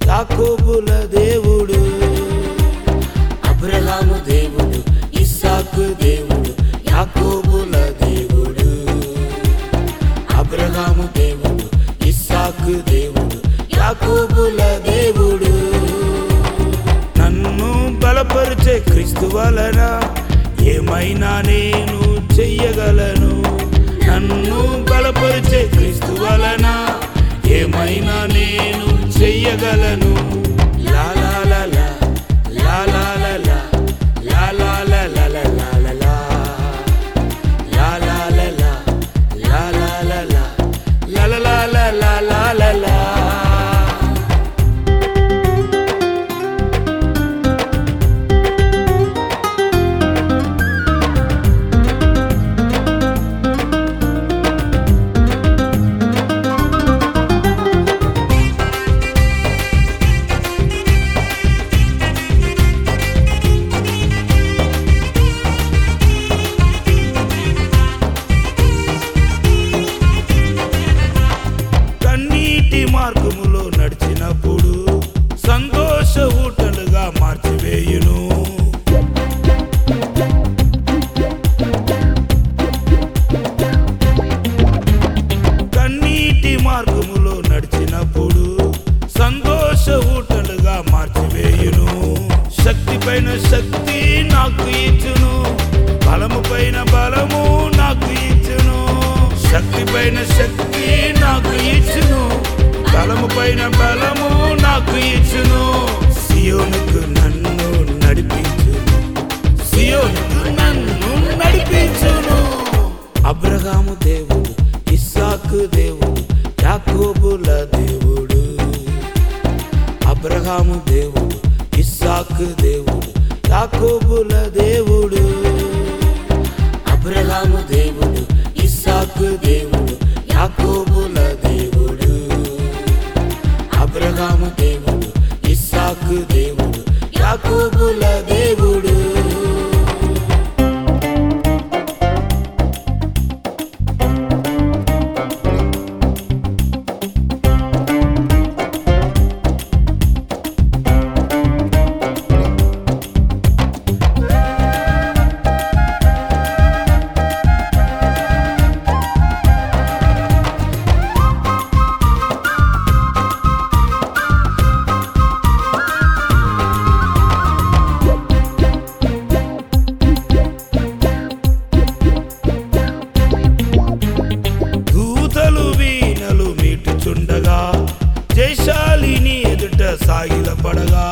యాకోబుల దేవుడు అబ్రహాము దేవుడు ఇస్సాకు దేవుడు యాకోబుల దేవుడు అబ్రహాము దేవుడు ఇస్సాకు దేవుడు యాకోబుల దేవుడు నన్ను బలపరిచే క్రీస్తు వలన ఏమైనా నేను చెయ్యగలను నన్ను బలపరిచే క్రీస్తు వలన ఏమైనా నేను చెయ్యగలను లా లా లా లా, లా లా లా లా, లా లా లా లా లా లా లా లా. లా లా లా లా, లా లా లా లా, లా లా లా లా లా లా లా లా. కన్నీటి మార్గములో నడిచినప్పుడు సంతోష ఊటలుగా మార్చివేయును కన్నీటి మార్గములో నడిచినప్పుడు సంతోష ఊటలుగా మార్చివేయును శక్తి పైన శక్తి నాకు ఇచ్చును బలము పైన బలము నాకు ఇచ్చును శక్తి పైన శక్తి నాకు ఇచ్చును బలము పైన బలము నాకు ఇచ్చును సియోనుకు నన్ను నడిపించును సియోనుకు నన్ను నడిపించును అబ్రహాము దేవుడు ఇస్సాకు దేవుడు యాకోబుల దేవుడు అబ్రహాము దేవుడు ఇస్సాకు దేవుడు యాకోబుల దేవుడు అబ్రహాము దేవుడు ఇస్సాకు దేవుడు యాకోబుల దేవుడు అబ్రహాము దేవుడు ఇస్సాకు దేవుడు యాకోబుల దేవుడు దూతలు వీణలు మీటుచుండగా జయశాలిని ఎదుట సాగిల పడగా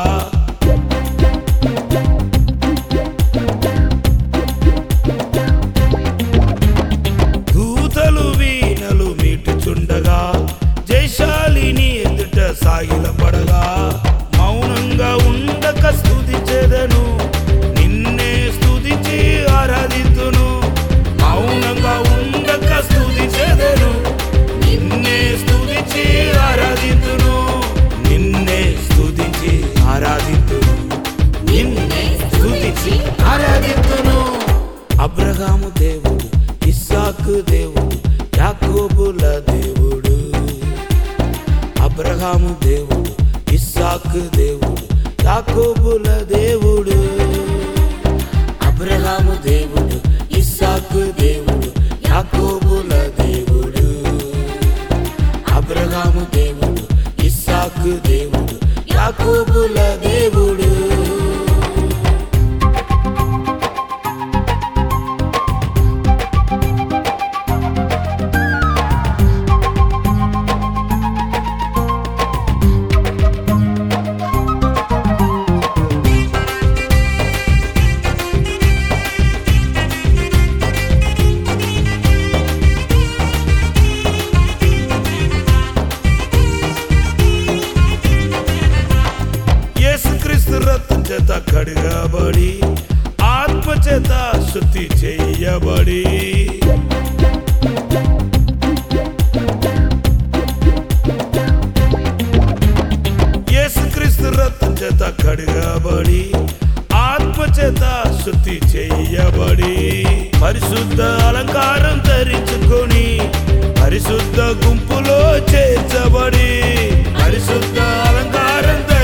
దూతలు వీణలు మీటుచుండగా జయశాలిని ఎదుట సాగిల పడగా మౌనంగా ఉండక స్తుతించెదను నిన్నే స్తుతించి ఆరాధితును మౌనంగా ఉండక స్తుతించెదను నిన్నే స్తుతించి ఆరాధితును నిన్నే స్తుతించి ఆరాధితును నిన్నే స్తుతించి ఆరాధితును అబ్రహాము దేవుడు ఇస్సాకు దేవుడు యాకోబుల దేవుడు అబ్రహాము దేవుడు ఇస్సాకు దేవుడు యాకోబుల దేవుడు అబ్రహాము దేవుడు ఇస్సాకు దేవుడు యాకోబుల దేవుడు అబ్రహాము దేవుడు ఇస్సాకు దేవుడు యాకోబుల దేవుడు యేసుక్రీస్తు రక్తం చేత కడగబడి ఆత్మ చేత శుద్ధి చేయబడి యేసుక్రీస్తు రక్తం చేత కడగబడి ఆత్మ చేత శుద్ధి చేయబడి పరిశుద్ధ అలంకారం ధరించుకొని పరిశుద్ధ గుంపులో చేర్చబడి పరిశుద్ధ అలంకారం ధరించుకొని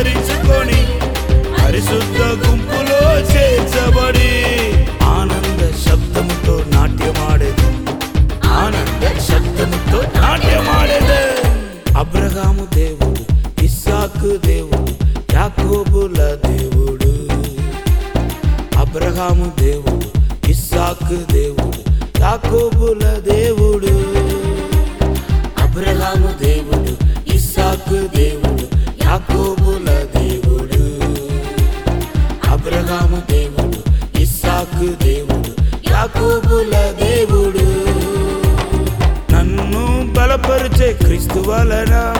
యాకోబుల దేవుడు అబ్రహాము దేవుడు ఇస్సాకు దేవుడు యాకోబుల దేవుడు అబ్రహాము దేవుడు ఇస్సాకు దేవుడు యాకోబుల దేవుడు అబ్రహాము దేవుడు ఇస్సాకు దేవుడు యాకోబుల దేవుడు నన్ను బలపరిచే క్రీస్తు వలన